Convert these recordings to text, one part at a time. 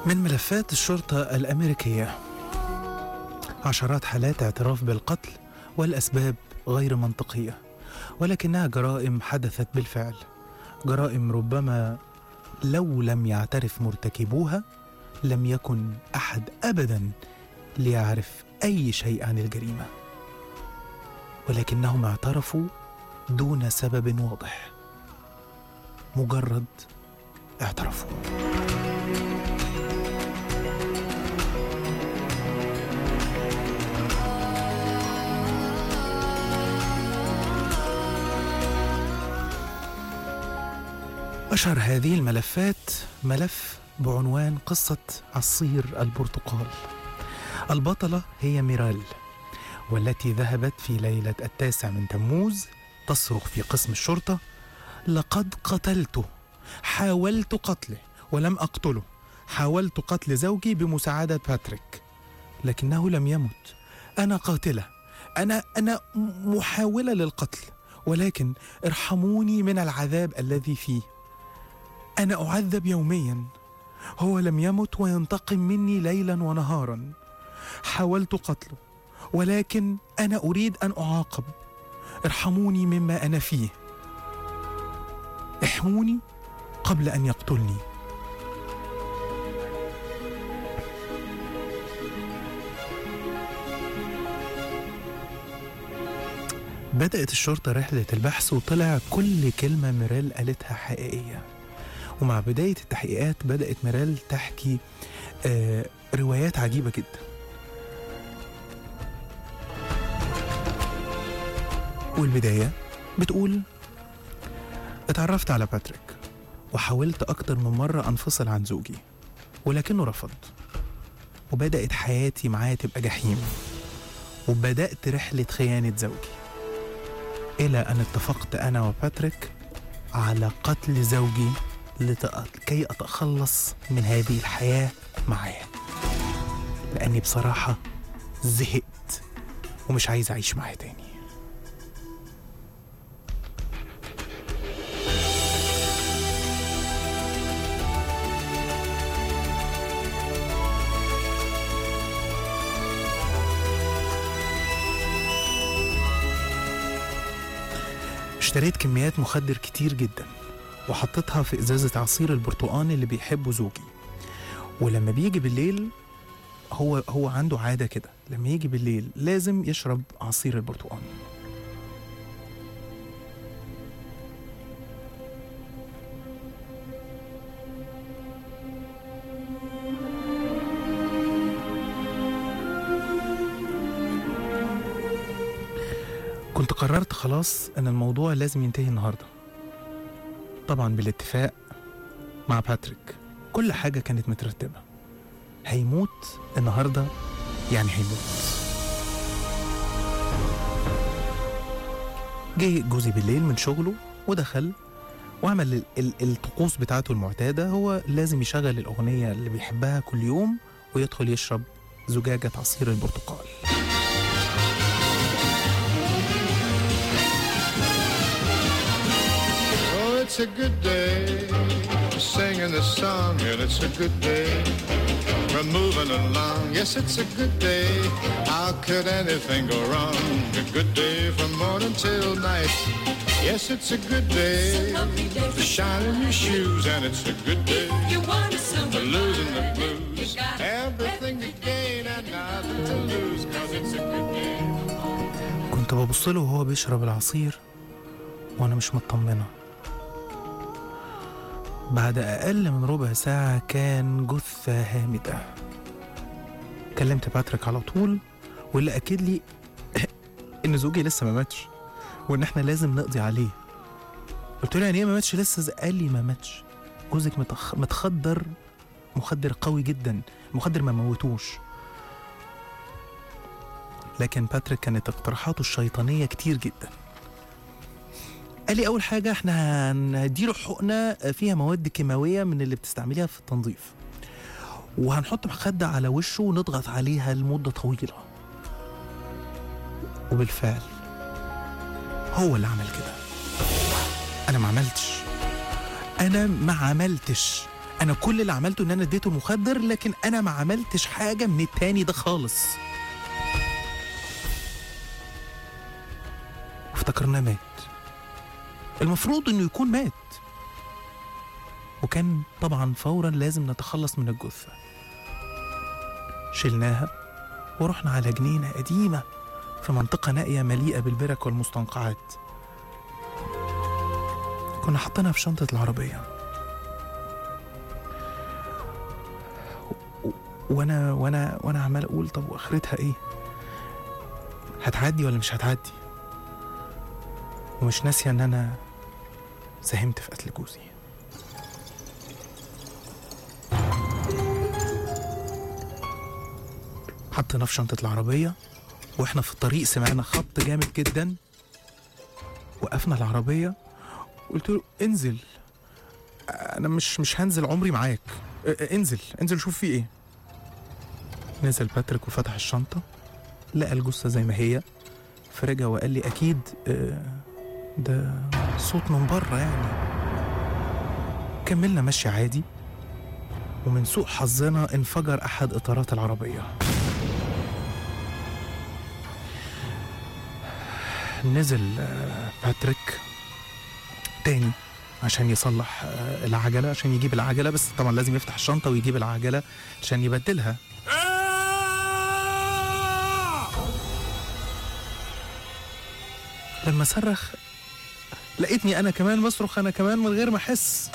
من ملفات الشرطة الأمريكية عشرات حالات اعتراف بالقتل والأسباب غير منطقية ولكنها جرائم حدثت بالفعل جرائم ربما لو لم يعترف مرتكبوها لم يكن أحد أبدا ليعرف أي شيء عن الجريمة ولكنهم اعترفوا دون سبب واضح مجرد اعترفوا أشهر هذه الملفات ملف بعنوان قصة عصير البرتقال البطلة هي ميرال والتي ذهبت في ليلة التاسع من تموز تصرخ في قسم الشرطة لقد قتلته حاولت قتله ولم أقتله حاولت قتل زوجي بمساعدة باتريك لكنه لم يمت أنا قاتلة أنا أنا محاولة للقتل ولكن ارحموني من العذاب الذي فيه أنا أعذب يوميا هو لم يمت وينتقم مني ليلا ونهارا حاولت قتله ولكن أنا أريد أن أعاقب ارحموني مما أنا فيه احموني قبل أن يقتلني بدأت الشرطة رحلة البحث وطلع كل كلمة ميريل قالتها حقيقية ومع بداية التحقيقات بدأت ميريل تحكي آه روايات عجيبة جدا والبداية بتقول اتعرفت على باتريك وحاولت أكتر من مرة أنفصل عن زوجي ولكنه رفض وبدأت حياتي معاه تبقى جحيم وبدأت رحلة خيانة زوجي إلى أن اتفقت أنا وباتريك على قتل زوجي لكي أتخلص من هذه الحياة معاه لأني بصراحة زهقت ومش عايز أعيش معاه تاني اشتريت كميات مخدر كتير جدا وحطيتها في ازازه عصير البرتقال اللي بيحبه زوجي ولما بيجي بالليل هو هو عنده عاده كده لما يجي بالليل لازم يشرب عصير البرتقال كنت قررت خلاص ان الموضوع لازم ينتهي النهارده طبعا بالاتفاق مع باتريك كل حاجة كانت مترتبة هيموت النهاردة يعني هيموت جه جوزي بالليل من شغله ودخل وعمل ال- ال- الطقوس بتاعته المعتادة هو لازم يشغل الأغنية اللي بيحبها كل يوم ويدخل يشرب زجاجة عصير البرتقال Oh, it's a good day singing this song, and it's a good day. We're moving along, yes, it's a good day. How could anything go wrong? A good day from morning till night. Yes, it's a good day to shine in your shoes, and it's a good day You want a for silver losing the lining. blues. You got Everything to gain and nothing to lose, cause it's a good day. كنت ببص له وهو بيشرب العصير وانا مش مطمنه بعد اقل من ربع ساعه كان جثه هامده كلمت باتريك على طول واللي اكد لي ان زوجي لسه ما ماتش وان احنا لازم نقضي عليه قلت له يعني ايه ما ماتش لسه قال لي ما ماتش جوزك متخ... متخدر مخدر قوي جدا المخدر ما موتوش لكن باتريك كانت اقتراحاته الشيطانية كتير جدا قال لي أول حاجة احنا هنديله حقنة فيها مواد كيماوية من اللي بتستعمليها في التنظيف وهنحط مخدة على وشه ونضغط عليها لمدة طويلة وبالفعل هو اللي عمل كده أنا ما عملتش أنا ما عملتش انا كل اللي عملته ان انا اديته المخدر لكن انا ما عملتش حاجه من التاني ده خالص وافتكرناه مات المفروض انه يكون مات وكان طبعا فورا لازم نتخلص من الجثه شلناها ورحنا على جنينه قديمه في منطقه نائيه مليئه بالبرك والمستنقعات كنا حاطينها في شنطه العربيه و- وانا وانا وانا عمال اقول طب واخرتها ايه هتعدي ولا مش هتعدي ومش ناسيه ان انا ساهمت في قتل جوزي حطينا في شنطة العربية واحنا في الطريق سمعنا خبط جامد جدا وقفنا العربية قلت له انزل انا مش مش هنزل عمري معاك اه، اه، انزل انزل شوف في ايه نزل باتريك وفتح الشنطة لقى الجثة زي ما هي فرجع وقال لي اكيد اه، ده صوت من بره يعني كملنا مشي عادي ومن سوء حظنا انفجر احد اطارات العربيه نزل آه، باتريك تاني عشان يصلح آه، العجلة عشان يجيب العجلة بس طبعا لازم يفتح الشنطة ويجيب العجلة عشان يبدلها لما صرخ لقيتني انا كمان بصرخ انا كمان من غير ما احس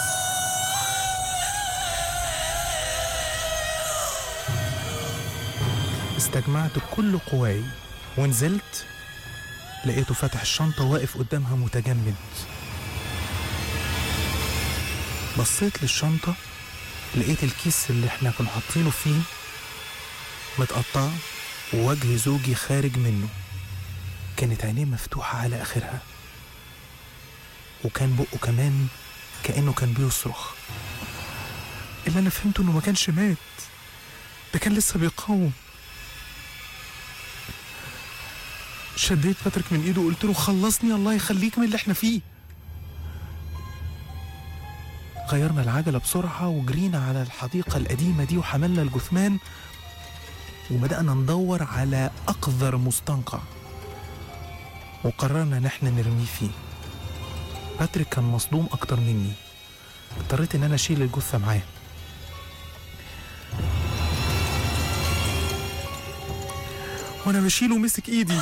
استجمعت كل قواي ونزلت لقيته فاتح الشنطة واقف قدامها متجمد بصيت للشنطة لقيت الكيس اللي احنا كنا حاطينه فيه متقطع ووجه زوجي خارج منه كانت عينيه مفتوحة على آخرها وكان بقه كمان كأنه كان بيصرخ اللي أنا فهمته إنه ما كانش مات ده كان لسه بيقاوم شديت باتريك من ايده وقلت له خلصني الله يخليك من اللي احنا فيه غيرنا العجلة بسرعة وجرينا على الحديقة القديمة دي وحملنا الجثمان وبدأنا ندور على أقذر مستنقع وقررنا إن احنا نرميه فيه باتريك كان مصدوم أكتر مني اضطريت إن أنا أشيل الجثة معاه وأنا بشيله مسك إيدي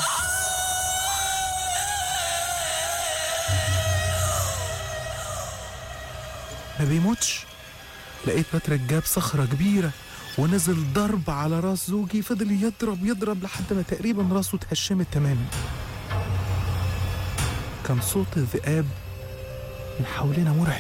ما بيموتش لقيت باتريك جاب صخرة كبيرة ونزل ضرب على راس زوجي فضل يضرب يضرب لحد ما تقريبا راسه اتهشمت تماما كان صوت الذئاب من حوالينا مرعب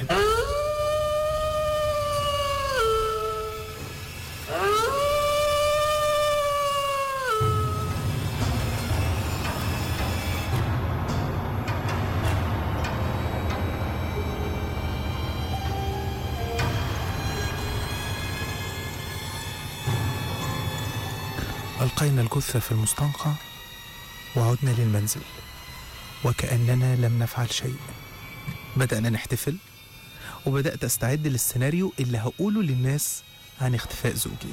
ألقينا الجثة في المستنقع وعدنا للمنزل وكأننا لم نفعل شيء بدأنا نحتفل وبدأت أستعد للسيناريو اللي هقوله للناس عن اختفاء زوجي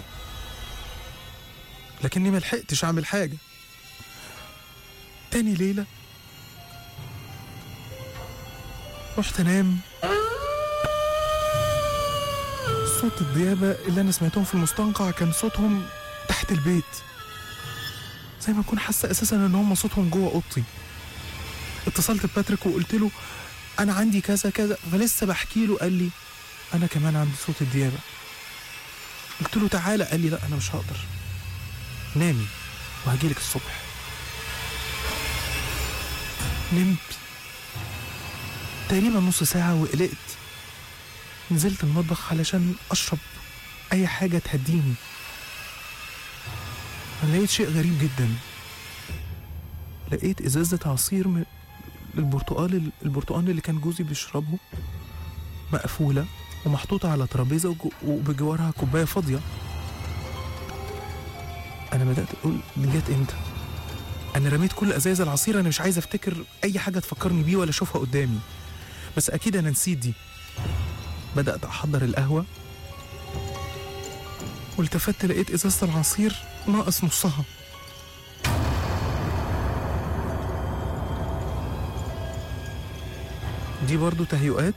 لكني ما لحقتش أعمل حاجة تاني ليلة رحت أنام صوت الديابة اللي أنا سمعتهم في المستنقع كان صوتهم تحت البيت زي ما اكون حاسه اساسا ان هم صوتهم جوه اوضتي اتصلت بباتريك وقلت له انا عندي كذا كذا فلسه بحكي له قال لي انا كمان عندي صوت الديابه قلت له تعالى قال لي لا انا مش هقدر نامي وهجيلك الصبح نمت تقريبا نص ساعة وقلقت نزلت المطبخ علشان أشرب أي حاجة تهديني أنا لقيت شيء غريب جدا لقيت ازازه عصير من البرتقال البرتقال اللي كان جوزي بيشربه مقفوله ومحطوطه على ترابيزه وجو- وبجوارها كوبايه فاضيه انا بدات اقول دي جت امتى انا رميت كل ازايز العصير انا مش عايز افتكر اي حاجه تفكرني بيه ولا اشوفها قدامي بس اكيد انا نسيت دي بدأت أحضر القهوة والتفت لقيت إزازة العصير ناقص نصها دي برضو تهيؤات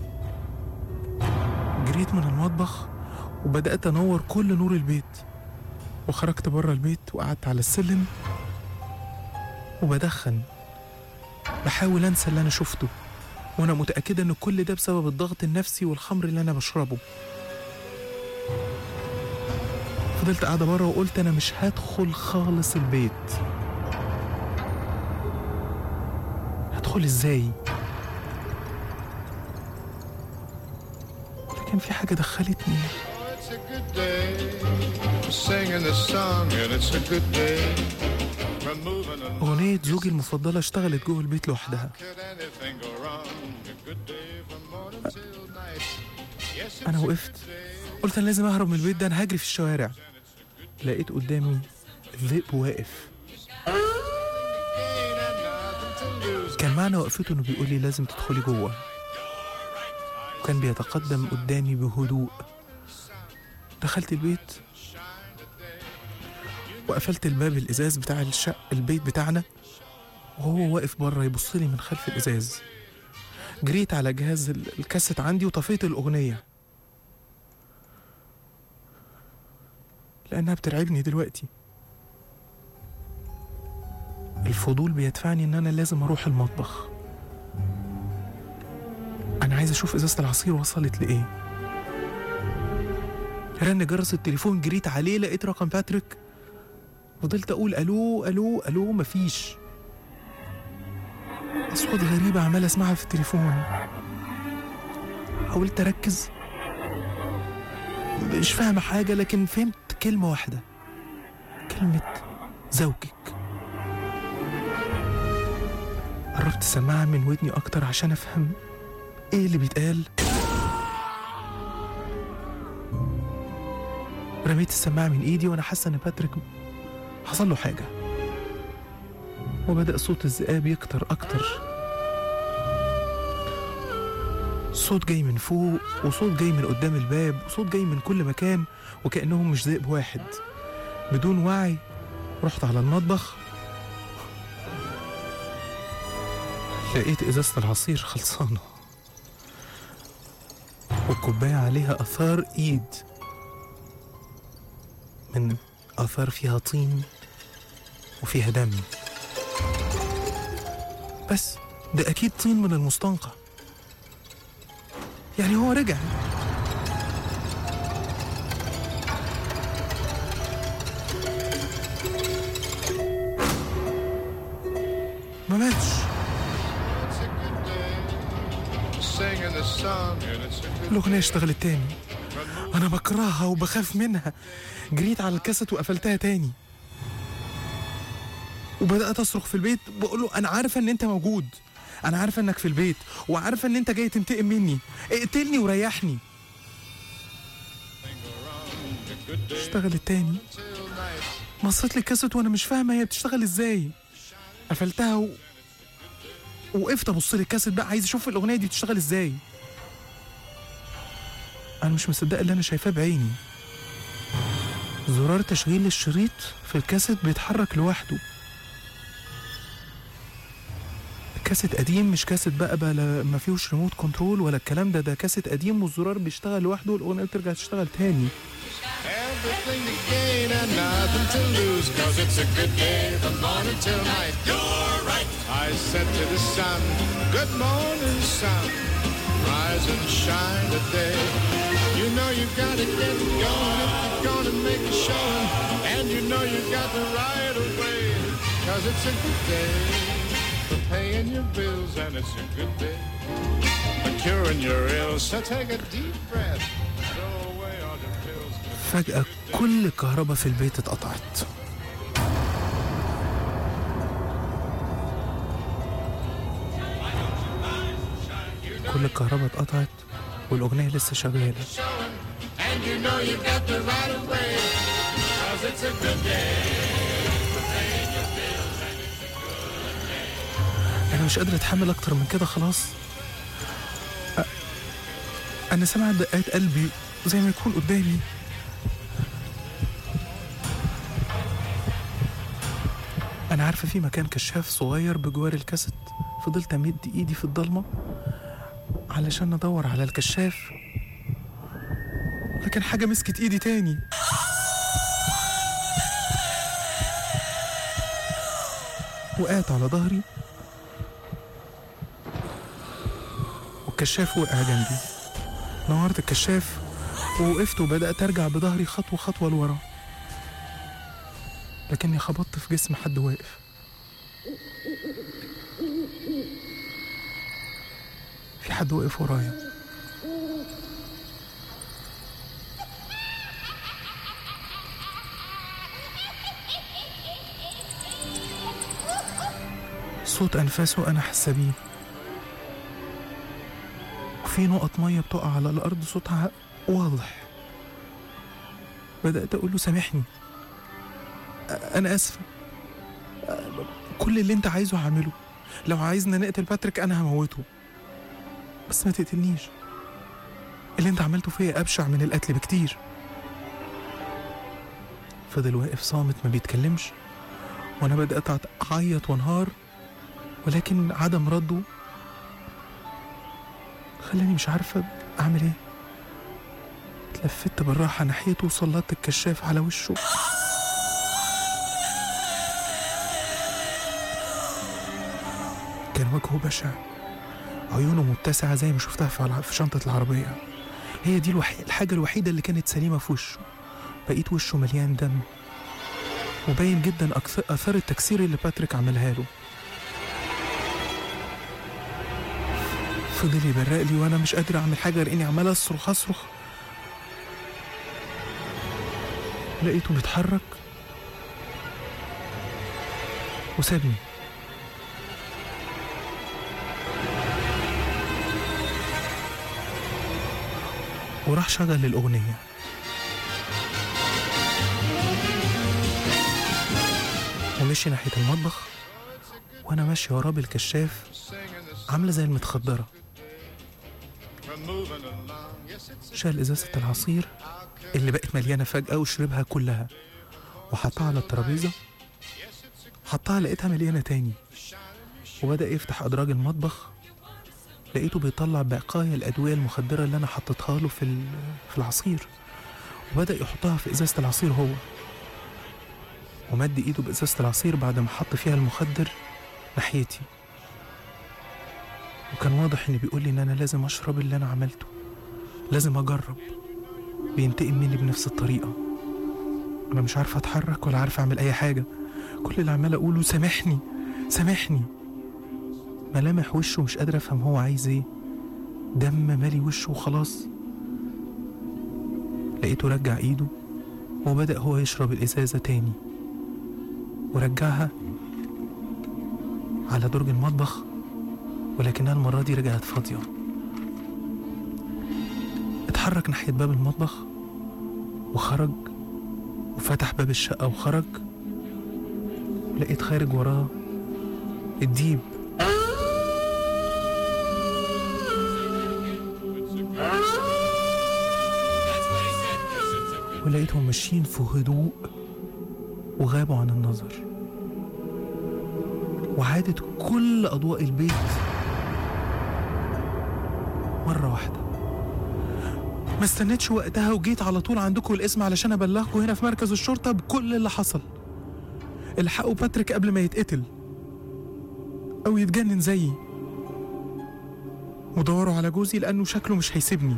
جريت من المطبخ وبدأت أنور كل نور البيت وخرجت بره البيت وقعدت على السلم وبدخن بحاول أنسى اللي أنا شفته وأنا متأكدة إن كل ده بسبب الضغط النفسي والخمر اللي أنا بشربه فضلت قاعدة بره وقلت أنا مش هدخل خالص البيت هدخل إزاي؟ لكن في حاجة دخلتني It's a good day, singing this song, and it's a good day. We're moving along. أغنية زوجي المفضلة اشتغلت جوه البيت لوحدها Could anything go wrong? A good day from morning till night. Yes, it's أنا a good وقفت day. قلت أنا لازم أهرب من البيت ده أنا هجري في الشوارع لقيت قدامي الذئب واقف Ain't nothing to lose. كان معنى وقفته إنه بيقول لي لازم تدخلي جوه وكان بيتقدم قدامي بهدوء دخلت البيت وقفلت الباب الإزاز بتاع الشق البيت بتاعنا وهو واقف بره يبص لي من خلف الإزاز جريت على جهاز ال- الكاسيت عندي وطفيت الأغنية لأنها بترعبني دلوقتي الفضول بيدفعني إن أنا لازم أروح المطبخ أنا عايز أشوف إزازة العصير وصلت لإيه رن جرس التليفون جريت عليه لقيت رقم باتريك فضلت أقول ألو ألو ألو مفيش أصوات غريبة عمال أسمعها في التليفون حاولت أركز مش فاهمة حاجة لكن فهمت كلمة واحدة كلمة زوجك قربت السماعة من ودني أكتر عشان أفهم إيه اللي بيتقال رميت السماعة من إيدي وأنا حاسة إن باتريك حصل له حاجة وبدأ صوت الذئاب يكتر أكتر صوت جاي من فوق وصوت جاي من قدام الباب وصوت جاي من كل مكان وكأنهم مش ذئب واحد بدون وعي رحت على المطبخ لقيت إزازة العصير خلصانة والكوباية عليها آثار إيد من آثار فيها طين وفيها دم بس ده أكيد طين من المستنقع يعني هو رجع ما ماتش It's a good day, singing this song, and it's a good الأغنية اشتغلت تاني أنا بكرهها وبخاف منها جريت على الكاسيت وقفلتها تاني وبدأت أصرخ في البيت بقول له أنا عارفة إن أنت موجود أنا عارفة إنك في البيت وعارفة إن أنت جاي تنتقم مني اقتلني وريحني اشتغلت تاني بصيت للكاسيت وأنا مش فاهمة هي بتشتغل إزاي قفلتها و... وقفت أبص للكاسيت بقى عايز أشوف الأغنية دي بتشتغل إزاي أنا مش مصدقة اللي أنا شايفاه بعيني زرار تشغيل الشريط في الكاسيت بيتحرك لوحده الكاسيت قديم مش كاسيت بقى بقى لا- ما فيهوش ريموت كنترول ولا الكلام ده ده كاسيت قديم والزرار بيشتغل لوحده والأغنية بترجع تشتغل تاني Everything to gain and nothing to lose, cause it's a good day from morning till night. You're right. I said to the sun, good morning, sun. Rise and shine today. You know you gotta get going if you're gonna make a showing. And you know you got the right of way, cause it's a good day for paying your bills, and it's a good day for curing your ills. So take a deep breath, throw away all your pills. فجأة كل الكهرباء في البيت اتقطعت كل الكهرباء اتقطعت والأغنية لسه شغالة And you know you got the right of way, cause it's a good day. أنا مش قادر أتحمل أكتر من كده خلاص أ- أنا سامع دقات قلبي زي ما يكون قدامي أنا عارفة في مكان كشاف صغير بجوار الكاسيت فضلت أمد إيدي في الضلمة علشان أدور على الكشاف لكن حاجة مسكت إيدي تاني وقعت على ظهري والكشاف وقع جنبي نورت الكشاف ووقفت وبدأت أرجع بظهري خطوة خطوة لورا لكني خبطت في جسم حد واقف في حد واقف ورايا صوت أنفاسه أنا حاسة بيه وفي نقط مية بتقع على الأرض صوتها واضح بدأت أقول له سامحني أ- أنا آسفة أ- كل اللي أنت عايزه هعمله لو عايزنا نقتل باتريك أنا هموته بس ما تقتلنيش اللي أنت عملته فيا أبشع من القتل بكتير فضل واقف صامت ما بيتكلمش وأنا بدأت أعت- أعيط وانهار ولكن عدم رده خلاني مش عارفة أعمل إيه اتلفت بالراحة ناحيته وسلطت الكشاف على وشه كان وجهه بشع عيونه متسعة زي ما شفتها في الع- في شنطة العربية هي دي الوحي... الحاجة الوحيدة اللي كانت سليمة في وشه بقيت وشه مليان دم وباين جدا أكث- آثار التكسير اللي باتريك عملها له فضل يبرق لي وانا مش قادر اعمل حاجه غير اني عمال اصرخ اصرخ لقيته بيتحرك وسابني وراح شغل الأغنية ومشي ناحية المطبخ وأنا ماشي وراه بالكشاف عاملة زي المتخدرة شال إزازة العصير اللي بقت مليانة فجأة وشربها كلها وحطها على الترابيزة حطها لقيتها مليانة تاني وبدأ يفتح أدراج المطبخ لقيته بيطلع بقايا الأدوية المخدرة اللي أنا حطيتها له في ال- في العصير وبدأ يحطها في إزازة العصير هو ومد إيده بإزازة العصير بعد ما حط فيها المخدر ناحيتي وكان واضح إن بيقول لي إن أنا لازم أشرب اللي أنا عملته لازم أجرب بينتقم مني بنفس الطريقة أنا مش عارفة أتحرك ولا عارفة أعمل أي حاجة كل اللي عمال أقوله سامحني سامحني ملامح وشه مش قادر أفهم هو عايز إيه دم مالي وشه وخلاص لقيته رجع إيده وبدأ هو يشرب الإزازة تاني ورجعها على درج المطبخ ولكنها المرة دي رجعت فاضية اتحرك ناحية باب المطبخ وخرج وفتح باب الشقة وخرج لقيت خارج وراه الديب ولقيتهم ماشيين في هدوء وغابوا عن النظر وعادت كل أضواء البيت مرة واحدة ما استنيتش وقتها وجيت على طول عندكم الاسم علشان أبلغكم هنا في مركز الشرطة بكل اللي حصل الحقوا باتريك قبل ما يتقتل أو يتجنن زيي ودوروا على جوزي لأنه شكله مش هيسيبني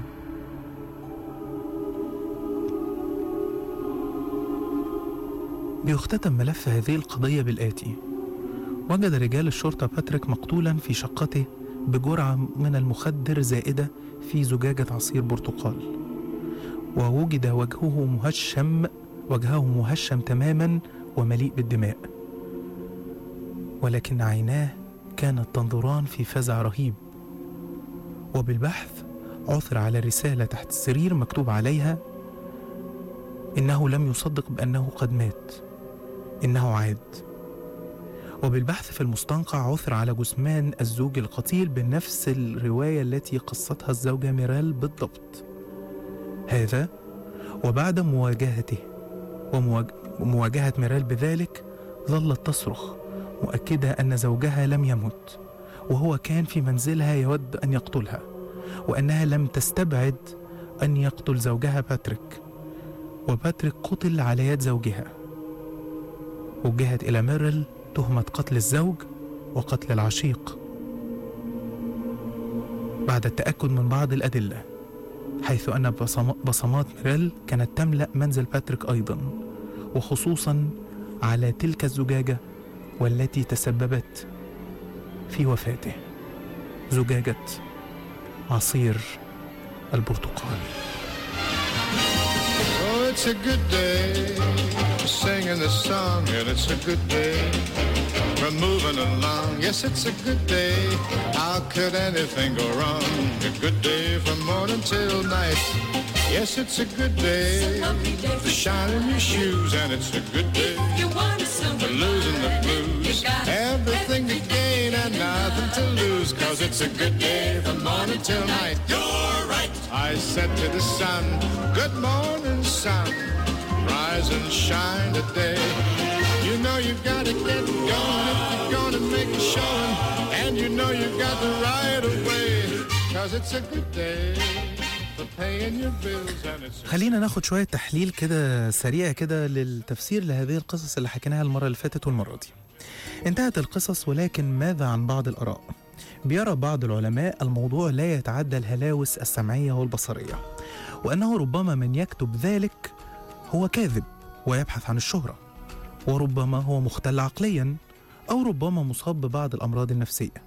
بيختتم ملف هذه القضية بالآتي وجد رجال الشرطة باتريك مقتولا في شقته بجرعة من المخدر زائدة في زجاجة عصير برتقال ووجد وجهه مهشم وجهه مهشم تماما ومليء بالدماء ولكن عيناه كانت تنظران في فزع رهيب وبالبحث عثر على رسالة تحت السرير مكتوب عليها إنه لم يصدق بأنه قد مات إنه عاد وبالبحث في المستنقع عثر على جثمان الزوج القتيل بنفس الرواية التي قصتها الزوجة ميرال بالضبط هذا وبعد مواجهته ومواجهة ميرال بذلك ظلت تصرخ مؤكدة أن زوجها لم يمت وهو كان في منزلها يود أن يقتلها وأنها لم تستبعد أن يقتل زوجها باتريك وباتريك قتل على يد زوجها وجهت إلى ميرل تهمة قتل الزوج وقتل العشيق بعد التأكد من بعض الأدلة حيث أن بصمات ميريل كانت تملأ منزل باتريك أيضا وخصوصا على تلك الزجاجة والتي تسببت في وفاته زجاجة عصير البرتقال Oh, it's a good day, singing this song, and it's a good day. We're moving along, yes, it's a good day. How could anything go wrong? A good day from morning till night. Yes, it's a good day to shine in your shoes, and it's a good day for losing the blues. Everything to gain and nothing to lose, cause it's a good day from morning till night. You're right. I said to the sun, Good morning, sun. Rise and shine today. You know you gotta get going if you're gonna make a showing. And you know you got the right of way. Cause it's a good day. for paying your bills and it's a خلينا ناخد شوية تحليل كده سريع كده للتفسير لهذه القصص اللي حكيناها المرة اللي فاتت والمرة دي انتهت القصص ولكن ماذا عن بعض الآراء؟ بيرى بعض العلماء الموضوع لا يتعدى الهلاوس السمعية والبصرية وأنه ربما من يكتب ذلك هو كاذب ويبحث عن الشهرة وربما هو مختل عقليا أو ربما مصاب ببعض الأمراض النفسية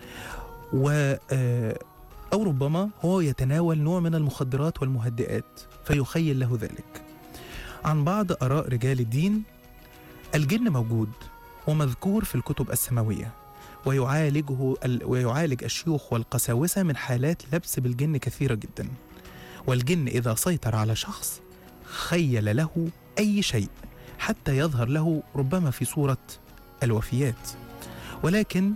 و آه، أو ربما هو يتناول نوع من المخدرات والمهدئات فيخيل له ذلك عن بعض آراء رجال الدين الجن موجود ومذكور في الكتب السماوية ويعالجه ال- ويعالج الشيوخ والقساوسة من حالات لبس بالجن كثيرة جدا والجن إذا سيطر على شخص خيل له أي شيء حتى يظهر له ربما في صورة الوفيات ولكن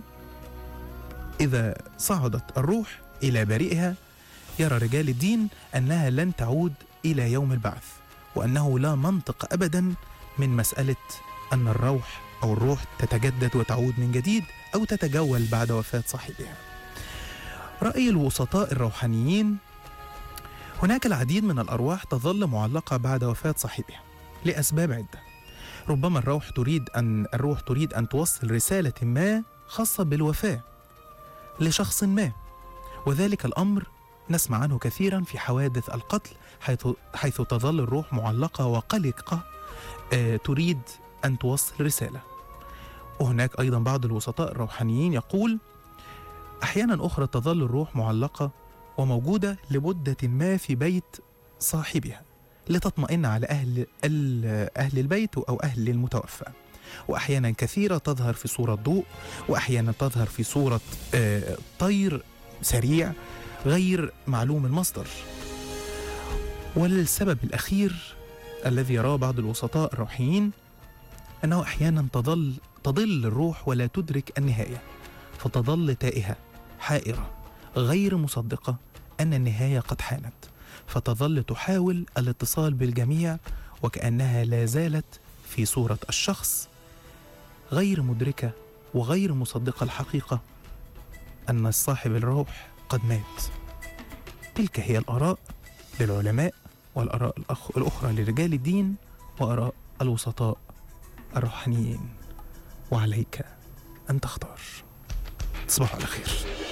إذا صعدت الروح إلى بريئها يرى رجال الدين أنها لن تعود إلى يوم البعث وأنه لا منطق أبدا من مسألة أن الروح أو الروح تتجدد وتعود من جديد أو تتجول بعد وفاة صاحبها رأي الوسطاء الروحانيين هناك العديد من الأرواح تظل معلقة بعد وفاة صاحبها لأسباب عدة ربما الروح تريد أن الروح تريد أن توصل رسالة ما خاصة بالوفاة لشخص ما وذلك الأمر نسمع عنه كثيرا في حوادث القتل حيث, حيث تظل الروح معلقة وقلقة آه، تريد أن توصل رسالة وهناك أيضا بعض الوسطاء الروحانيين يقول أحيانا أخرى تظل الروح معلقة وموجودة لمدة ما في بيت صاحبها لتطمئن على أهل ال- أهل البيت أو أهل المتوفى وأحيانا كثيرة تظهر في صورة ضوء وأحيانا تظهر في صورة آه، طير سريع غير معلوم المصدر والسبب الأخير الذي يراه بعض الوسطاء الروحيين أنه أحيانا تظل تضل الروح ولا تدرك النهاية فتظل تائهة حائرة غير مصدقة أن النهاية قد حانت فتظل تحاول الاتصال بالجميع وكأنها لا زالت في صورة الشخص غير مدركة وغير مصدقة الحقيقة أن صاحب الروح قد مات تلك هي الآراء للعلماء والآراء الأخ- الأخرى لرجال الدين وآراء الوسطاء الروحانيين وعليك أن تختار تصبحوا على خير